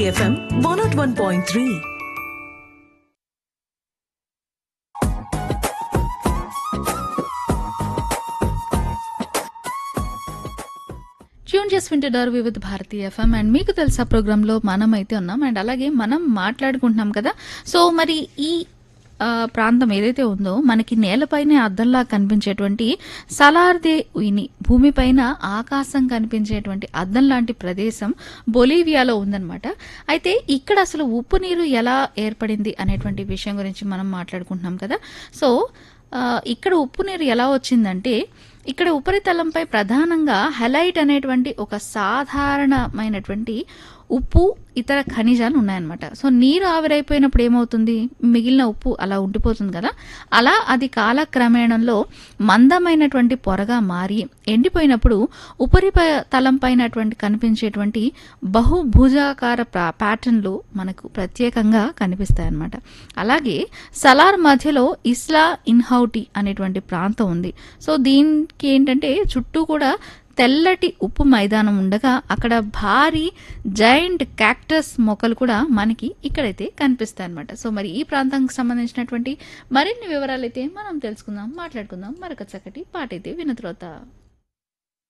FM one nought one point three tune చేసి వింటున్నారు వివిధ భారతీయ ఎఫ్ఎం అండ్ మీకు తెలుసా ప్రోగ్రాంలో మనం అయితే ఉన్నాం అండ్ అలాగే మనం మాట్లాడుకుంటున్నాం కదా సో మరి ఈ ఆ, ప్రాంతం ఏదైతే ఉందో మనకి నేలపైనే అద్దంలా కనిపించేటువంటి సలార్దే ఉయిని భూమిపైన ఆకాశం కనిపించేటువంటి అద్దం లాంటి ప్రదేశం బొలీవియాలో ఉందన్నమాట అయితే ఇక్కడ అసలు ఉప్పు నీరు ఎలా ఏర్పడింది అనేటువంటి విషయం గురించి మనం మాట్లాడుకుంటున్నాం కదా సో ఆ, ఇక్కడ ఉప్పు నీరు ఎలా వచ్చిందంటే ఇక్కడ ఉపరితలంపై ప్రధానంగా హెలైట్ అనేటువంటి ఒక సాధారణమైనటువంటి ఉప్పు ఇతర ఖనిజాలు ఉన్నాయన్నమాట సో నీరు ఆవిరైపోయినప్పుడు ఏమవుతుంది మిగిలిన ఉప్పు అలా ఉండిపోతుంది కదా అలా అది కాలక్రమేణంలో మందమైనటువంటి పొరగా మారి ఎండిపోయినప్పుడు ఉపరితలం పైనటువంటి కనిపించేటువంటి బహుభుజాకార ప్యాటర్న్లు మనకు ప్రత్యేకంగా కనిపిస్తాయి అన్నమాట అలాగే సలార్ మధ్యలో ఇస్లా ఇన్హౌటి అనేటువంటి ప్రాంతం ఉంది సో దీనికి ఏంటంటే చుట్టూ కూడా తెల్లటి ఉప్పు మైదానం ఉండగా అక్కడ భారీ జైంట్ క్యాక్టస్ మొక్కలు కూడా మనకి ఇక్కడైతే కనిపిస్తాయి అనమాట సో మరి ఈ ప్రాంతానికి సంబంధించినటువంటి మరిన్ని వివరాలు అయితే మనం తెలుసుకుందాం మాట్లాడుకుందాం మరొక చక్కటి పాట అయితే విన్న తర్వాత